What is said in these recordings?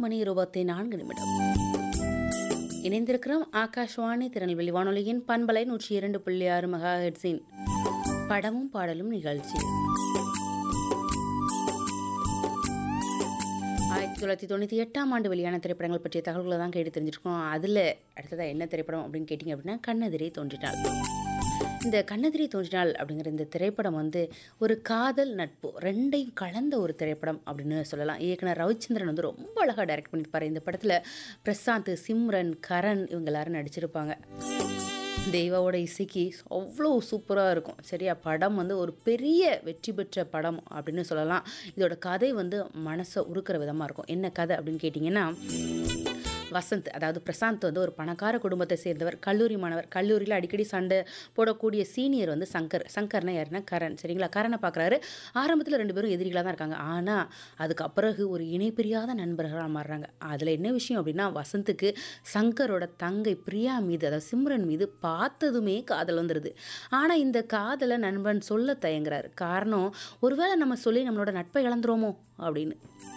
மணி இருபத்தி நான்கு நிமிடம் இணைந்திருக்கிறோம் ஆகாஷ்வாணி திருநெல்வேலி வானொலியின் பண்பலை நூற்றி இரண்டு புள்ளி ஆறு மெகா ஹெட்ஸின் படமும் பாடலும் நிகழ்ச்சி ஆயிரத்தி தொள்ளாயிரத்தி தொண்ணூற்றி எட்டாம் ஆண்டு வெளியான திரைப்படங்கள் பற்றிய தகவல்களை தான் கேட்டு தெரிஞ்சிருக்கோம் அதில் அடுத்ததாக என்ன திரைப்படம் அப்படின்னு கேட்டிங்க அப்படின்னா கண்ணெதிரே தோன்றினாள் இந்த கண்ணெதிரே தோன்றினாள் அப்படிங்கிற இந்த திரைப்படம் வந்து ஒரு காதல் நட்பு ரெண்டையும் கலந்த ஒரு திரைப்படம் அப்படின்னு சொல்லலாம் இயக்குனர் ரவிச்சந்திரன் வந்து ரொம்ப அழகாக டைரக்ட் பண்ணியிருப்பாரு இந்த படத்தில் பிரசாந்த் சிம்ரன் கரண் இவங்க எல்லாரும் நடிச்சிருப்பாங்க தெய்வாவோட இசைக்கு அவ்வளோ சூப்பராக இருக்கும் சரியா படம் வந்து ஒரு பெரிய வெற்றி பெற்ற படம் அப்படின்னு சொல்லலாம் இதோட கதை வந்து மனசை உருக்கிற விதமாக இருக்கும் என்ன கதை அப்படின்னு கேட்டிங்கன்னா வசந்த் அதாவது பிரசாந்த் வந்து ஒரு பணக்கார குடும்பத்தை சேர்ந்தவர் கல்லூரி மாணவர் கல்லூரியில் அடிக்கடி சண்டை போடக்கூடிய சீனியர் வந்து சங்கர் சங்கர்னா யாருன்னா கரண் சரிங்களா கரனை பார்க்குறாரு ஆரம்பத்தில் ரெண்டு பேரும் எதிரிகளாக தான் இருக்காங்க ஆனால் அதுக்கு பிறகு ஒரு இணைப்பிரியாத நண்பர்களாக மாறுறாங்க அதில் என்ன விஷயம் அப்படின்னா வசந்துக்கு சங்கரோட தங்கை பிரியா மீது அதாவது சிம்ரன் மீது பார்த்ததுமே காதல் வந்துடுது ஆனால் இந்த காதலை நண்பன் சொல்ல தயங்குறாரு காரணம் ஒருவேளை நம்ம சொல்லி நம்மளோட நட்பை இழந்துருவோமோ அப்படின்னு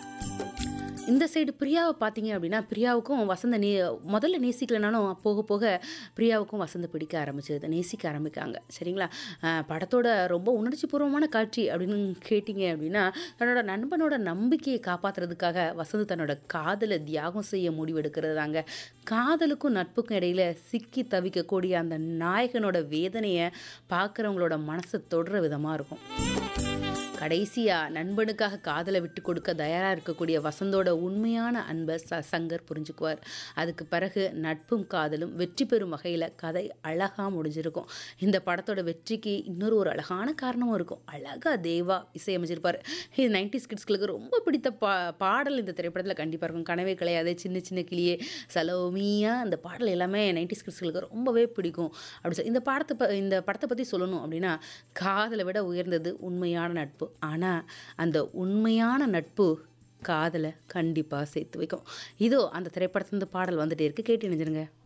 இந்த சைடு பிரியாவை பார்த்தீங்க அப்படின்னா பிரியாவுக்கும் வசந்த நே முதல்ல நேசிக்கலனாலும் போக போக பிரியாவுக்கும் வசந்த பிடிக்க ஆரம்பிச்சது நேசிக்க ஆரம்பிக்காங்க சரிங்களா அஹ் படத்தோட ரொம்ப உணர்ச்சி பூர்வமான காட்சி அப்படின்னு கேட்டிங்க அப்படின்னா தன்னோட நண்பனோட நம்பிக்கையை காப்பாற்றுறதுக்காக வசந்த் தன்னோட காதலை தியாகம் செய்ய முடிவெடுக்கிறது தாங்க காதலுக்கும் நட்புக்கும் இடையில சிக்கி தவிக்கக்கூடிய அந்த நாயகனோட வேதனையை பார்க்குறவங்களோட மனசை தொடுற விதமாக இருக்கும் கடைசியா நண்பனுக்காக காதலை விட்டு கொடுக்க தயாரா இருக்கக்கூடிய வசந்தோட உண்மையான அன்பை ச சங்கர் புரிஞ்சுக்குவார் அதுக்கு பிறகு நட்பும் காதலும் வெற்றி பெறும் வகையில் கதை அழகாக முடிஞ்சிருக்கும் இந்த படத்தோட வெற்றிக்கு இன்னொரு ஒரு அழகான காரணமும் இருக்கும் அழகா தேவா இசையமைச்சிருப்பார் இது நைன்டிஸ் கிட்ஸ்களுக்கு ரொம்ப பிடித்த பா பாடல் இந்த திரைப்படத்தில் கண்டிப்பாக இருக்கும் கனவே கிடையாது சின்ன சின்ன கிளியே சலோமியா அந்த பாடல் எல்லாமே நைன்டிஸ் கிட்ஸ்களுக்கு ரொம்பவே பிடிக்கும் அப்படி சொல்லி இந்த படத்தை ப இந்த படத்தை பற்றி சொல்லணும் அப்படின்னா காதலை விட உயர்ந்தது உண்மையான நட்பு ஆனால் அந்த உண்மையான நட்பு காதலை கண்டிப்பாக சேர்த்து வைக்கும் இதோ அந்த திரைப்படத்துலேருந்து பாடல் வந்துட்டே இருக்கு கேட்டு நினைச்சிருங்க